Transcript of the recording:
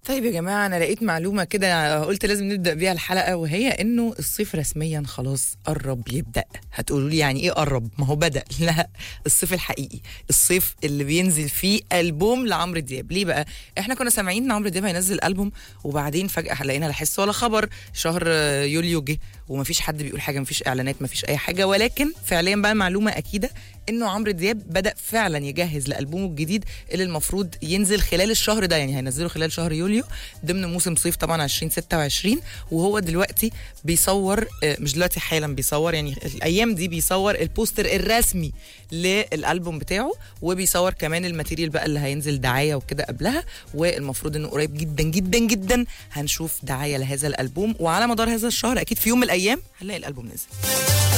طيب يا جماعة أنا لقيت معلومة كده قلت لازم نبدأ بيها الحلقة وهي إنه الصيف رسميا خلاص قرب يبدأ هتقولوا لي يعني إيه قرب ما هو بدأ لا الصيف الحقيقي الصيف اللي بينزل فيه ألبوم لعمرو دياب ليه بقى إحنا كنا سامعين إن عمرو دياب هينزل ألبوم وبعدين فجأة لقينا لا حس ولا خبر شهر يوليو جه ومفيش حد بيقول حاجة مفيش إعلانات مفيش أي حاجة ولكن فعليا بقى معلومة أكيدة إنه عمرو دياب بدأ فعلا يجهز لألبومه الجديد اللي المفروض ينزل خلال الشهر ده يعني هينزله خلال شهر يوليو ضمن موسم صيف طبعا 2026 وهو دلوقتي بيصور آه، مش دلوقتي حالا بيصور يعني الايام دي بيصور البوستر الرسمي للالبوم بتاعه وبيصور كمان الماتيريال بقى اللي هينزل دعايه وكده قبلها والمفروض انه قريب جدا جدا جدا هنشوف دعايه لهذا الالبوم وعلى مدار هذا الشهر اكيد في يوم من الايام هنلاقي الالبوم نزل